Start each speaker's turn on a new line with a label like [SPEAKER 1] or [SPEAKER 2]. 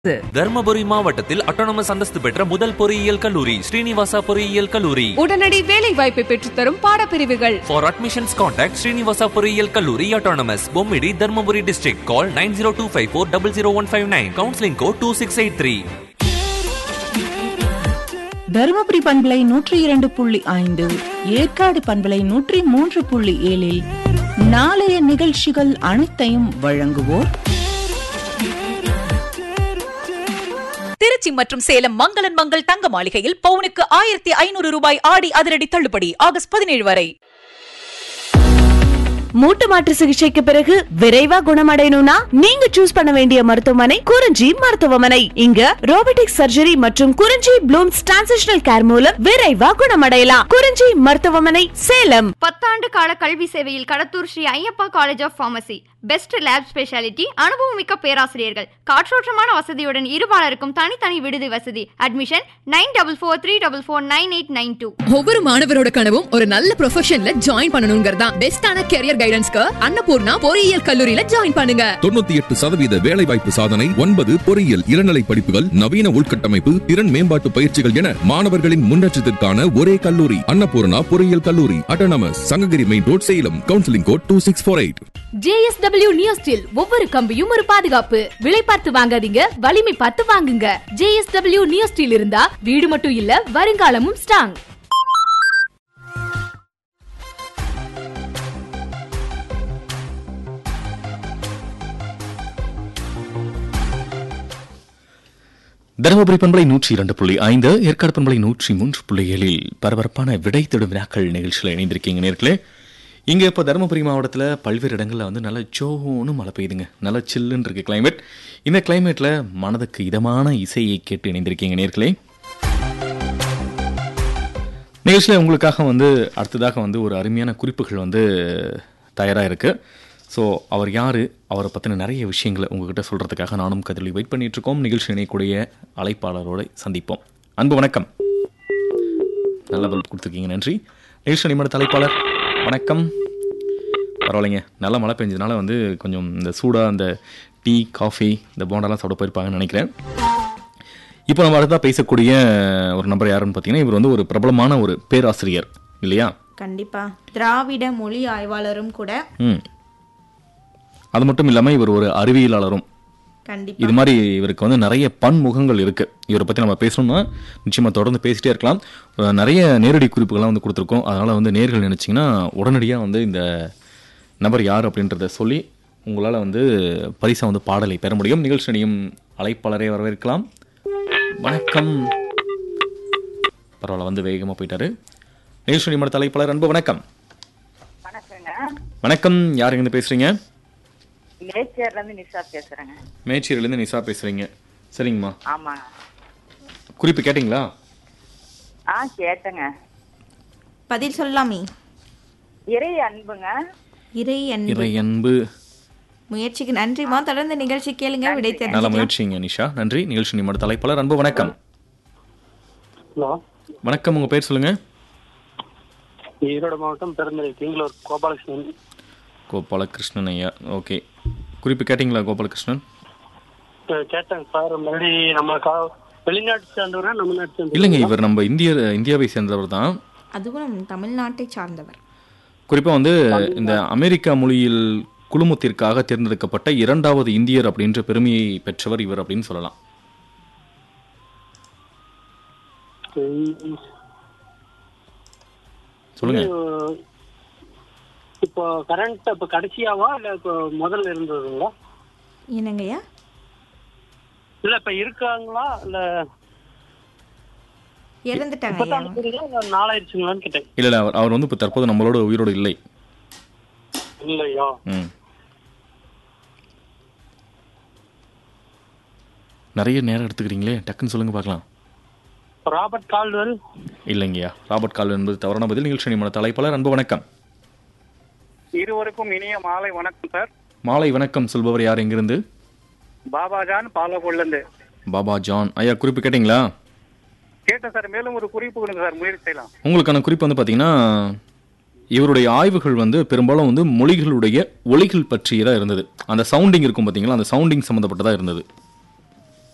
[SPEAKER 1] தர்மபுரி மாவட்டத்தில் அட்டானமஸ் அந்தஸ்து பெற்ற முதல் பொறியியல் கல்லூரி ஸ்ரீனிவாசா பொறியியல் கல்லூரி
[SPEAKER 2] உடனடி வேலை வாய்ப்பை பெற்றுத்தரும் பாடப்பிரிவுகள்
[SPEAKER 1] For admissions, contact Srinivasa பொறியியல் கல்லூரி autonomous Bommidi Dharmapuri district. Call 90254 Counseling code 2683.
[SPEAKER 3] Dharmapuri பண்பலை நூற்றி இரண்டு புள்ளி ஐந்து ஏற்காடு பண்பலை நூற்றி மூன்று புள்ளி ஏழில் நாளைய நிகழ்ச்சிகள் அனைத்தையும் வழங்குவோர்
[SPEAKER 4] திருச்சி மற்றும் சேலம் மங்களன் மங்கள் தங்க மாளிகையில் பவுனுக்கு ஆயிரத்தி ஐநூறு ரூபாய் ஆடி அதிரடி தள்ளுபடி ஆகஸ்ட் பதினேழு வரை
[SPEAKER 5] மூட்டு மாற்று சிகிச்சைக்கு பிறகு விரைவா குணமடையணும்னா நீங்க சூஸ் பண்ண வேண்டிய மருத்துவமனை குறிஞ்சி மருத்துவமனை இங்க ரோபோட்டிக் சர்ஜரி மற்றும் குறிஞ்சி ப்ளூம்ஸ் டிரான்சிஷனல் கேர் மூலம் விரைவா குணமடையலாம் குறிஞ்சி மருத்துவமனை சேலம்
[SPEAKER 6] பத்தாண்டு கால கல்வி சேவையில் Kadathur Sri Ayyappa college of pharmacy best lab speciality அனுபவமிக்க பேராசிரியர்கள் காற்றோட்டமான வசதியுடன் இருபாலருக்கும் தனித்தனி விடுதி வசதி admission nine double four three double four nine eight nine two
[SPEAKER 2] ஒவ்வொரு மாணவரோட கனவும் ஒரு நல்ல ப்ரொஃபஷன்ல ஜாயின் பண்ணணுங்கிறதா பெஸ்டான கெரியர் கைடன்ஸ்க்கு அன்னபூர்ணா பொறியியல் கல்லூரியில ஜாயின் பண்ணுங்க
[SPEAKER 7] தொண்ணூத்தி எட்டு சதவீத வேலைவாய்ப்பு சாதனை ஒன்பது பொறியியல் இளநிலை படிப்புகள் நவீன உள்கட்டமைப்பு திறன் மேம்பாட்டு பயிற்சிகள் என மாணவர்களின் முன்னேற்றத்திற்கான ஒரே கல்லூரி அன்னபூர்ணா பொறியியல் கல்லூரி autonomous Sankagiri main road Salem counselling code two six four eight
[SPEAKER 8] JSW new steel ஒவ்வொரு கம்பியும் ஒரு பாதுகாப்பு விலை பார்த்து வாங்காதீங்க வலிமை பார்த்து வாங்குங்க ஜேஎஸ்டபிள்யூ நியூ ஸ்டில் இருந்தா வீடு மட்டும் இல்ல வருங்காலமும் ஸ்ட்ராங்
[SPEAKER 9] தருமபுரி பண்பலை நூற்றி இரண்டு புள்ளி ஐந்து ஏற்காடு பண்பலை நூற்றி மூன்று புள்ளி ஏழில் பரபரப்பான விடை தேடும் வினாக்கள் நிகழ்ச்சியில் இணைந்திருக்கீங்க நேர்களே இங்கே இப்போ தருமபுரி மாவட்டத்தில் பல்வேறு இடங்களில் வந்து நல்ல சோன்னு மழை பெய்யுதுங்க நல்ல சில்லுன்னு இருக்கு கிளைமேட் இந்த கிளைமேட்டில் மனதுக்கு இதமான இசையை கேட்டு இணைந்திருக்கீங்க நேர்களே நிகழ்ச்சியில் உங்களுக்காக வந்து அடுத்ததாக வந்து ஒரு அருமையான குறிப்புகள் வந்து தயாராக இருக்குது ஸோ அவர் யார் அவரை பற்றின நிறைய விஷயங்களை உங்ககிட்ட சொல்கிறதுக்காக நானும் கதிரொலி வெயிட் பண்ணிட்டு இருக்கோம் நிகழ்ச்சி இணையக்கூடிய அழைப்பாளரோடு சந்திப்போம் அன்பு வணக்கம் நல்ல பதில் கொடுத்துருக்கீங்க நன்றி நிகழ்ச்சி நிமிட தலைப்பாளர் வணக்கம் பரவாயில்லைங்க நல்ல மழை பெஞ்சதுனால வந்து கொஞ்சம் இந்த சூடாக அந்த டீ காஃபி இந்த போண்டாலாம் சாப்பிட போயிருப்பாங்கன்னு நினைக்கிறேன் இப்போ நம்ம அடுத்தா பேசக்கூடிய ஒரு நபர் யாருன்னு பார்த்தீங்கன்னா இவர் வந்து ஒரு பிரபலமான ஒரு பேராசிரியர் இல்லையா
[SPEAKER 10] கண்டிப்பா திராவிட மொழி ஆய்வாளரும் கூட
[SPEAKER 9] ம் அது மட்டும் இல்லாமல் இவர் ஒரு அறிவியலாளரும்
[SPEAKER 10] கண்டிப்பா
[SPEAKER 9] இது மாதிரி இவருக்கு வந்து நிறைய பன்முகங்கள் இருக்கு இவரை பற்றி நம்ம பேசணும்னா நிச்சயமாக தொடர்ந்து பேசிட்டே இருக்கலாம் அஹ் நிறைய நேரடி குறிப்புகள்லாம் வந்து கொடுத்துருக்கோம் அதனால் வந்து நேர்கள் நினச்சிங்கன்னா உடனடியாக வந்து இந்த நபர் யார் அப்படின்றத சொல்லி உங்களால் வந்து பரிசா வந்து பாடலை பெற முடியும் நிகழ்ச்சியும் அழைப்பாளரை வரவேற்கலாம் வணக்கம் பரவாயில்ல வந்து வேகமாக போயிட்டாரு நிகழ்ச்சி நிமிட தலைப்பாளர் அன்பு வணக்கம் வணக்கம் யார் எங்கேருந்து பேசுறீங்க
[SPEAKER 11] நேச்சர்ல இருந்து நிஷா பேசுறேங்க
[SPEAKER 9] மேச்சேரியிலேருந்து நிசா பேசுறீங்க சரிங்கம்மா
[SPEAKER 11] ஆமாங்க
[SPEAKER 9] குறிப்பு கேட்டிங்களா
[SPEAKER 11] ஆ கேட்டேங்க
[SPEAKER 10] பதில் சொல்லலாமே
[SPEAKER 11] இறை அன்புங்க
[SPEAKER 10] இறை அன்பு
[SPEAKER 9] இறை அன்பு
[SPEAKER 10] முயற்சிக்கு நன்றிமா தொடர்ந்து நிகழ்ச்சி கேளுங்க விடை
[SPEAKER 9] நல்ல
[SPEAKER 10] தெரிஞ்சுக்கலாம்
[SPEAKER 9] முயற்சிங்க நிஷா நன்றி நிகழ்ச்சி நிமிட தலைப்பாளர் அன்பு வணக்கம்
[SPEAKER 12] ஹலோ
[SPEAKER 9] வணக்கம் உங்க பேர் சொல்லுங்க
[SPEAKER 12] ஈரோடு மாவட்டம் பெருந்தலை திங்களூர் கோபாலகிருஷ்ணன்
[SPEAKER 9] கோபாலகிருஷ்ணன் ஐயா ஓகே குறிப்பு கேட்டிங்களா கோபாலகிருஷ்ணன்
[SPEAKER 12] அஹ் கேட்டேன் சார் மறுபடி நம்ம கா வெளிநாட்டு சேர்ந்தவரா நம்ம நாட்டு சேர்ந்தவரா?
[SPEAKER 9] இல்லைங்க இவர் நம்ம இந்திய இந்தியாவை சேர்ந்தவர் தான்
[SPEAKER 10] அதுவும் நம் தமிழ்நாட்டை சார்ந்தவர்
[SPEAKER 9] குறிப்பாக வந்து இந்த அமெரிக்கா மொழியில் குழுமத்திற்காக தேர்ந்தெடுக்கப்பட்ட இரண்டாவது இந்தியர் அப்படின்ற பெருமையை பெற்றவர் இவர் அப்படின்னு சொல்லலாம்
[SPEAKER 12] உம்,
[SPEAKER 9] சொல்லுங்க
[SPEAKER 12] இது, இப்போ கரண்ட் இப்போ கடைசியாவா இல்ல இப்போ முதல்ல இருந்ததுங்களா
[SPEAKER 10] என்னங்கய்யா
[SPEAKER 12] இல்ல இப்ப இருக்காங்களா இல்ல
[SPEAKER 10] இறந்துட்டாங்க
[SPEAKER 12] இப்பதான் இருக்கிறீங்களா இல்ல நாளாயிருச்சுங்களான்னு கேட்டேன்
[SPEAKER 9] இல்லை இல்லை அவர் அவர் வந்து இப்போ தற்போது நம்மளோட உயிரோடு இல்லை
[SPEAKER 12] இல்லையா
[SPEAKER 9] ம் நிறைய நேரம் எடுத்துக்கிறீங்களே டக்குன்னு சொல்லுங்க பார்க்கலாம்
[SPEAKER 12] ராபர்ட் கால்வெல்
[SPEAKER 9] இல்லைங்கய்யா ராபர்ட் கால் என்பது தவறான பதில் நிகழ்ச்சி நிமிட தலைப்பாளர் அன்பு வணக்கம்
[SPEAKER 13] இருவருக்கும் இனிய மாலை வணக்கம் சார்
[SPEAKER 9] மாலை வணக்கம் சொல்பவர் யார் எங்கிருந்து
[SPEAKER 13] பாபாஜான் பாலகோல்லேருந்து
[SPEAKER 9] பாபா ஜான் ஐயா குறிப்பு கேட்டிங்களா
[SPEAKER 13] கேட்டேன் சார் மேலும் ஒரு குறிப்பு கொடுங்க சார் முயற்சி செய்யலாம்
[SPEAKER 9] உங்களுக்கான குறிப்பு வந்து பார்த்தீங்கன்னா இவருடைய ஆய்வுகள் வந்து பெரும்பாலும் வந்து மொழிகளுடைய ஒலிகள் பற்றியதாக இருந்தது அந்த சவுண்டிங் இருக்கும் பார்த்தீங்களா அந்த சவுண்டிங் சம்மந்தப்பட்டதாக இருந்தது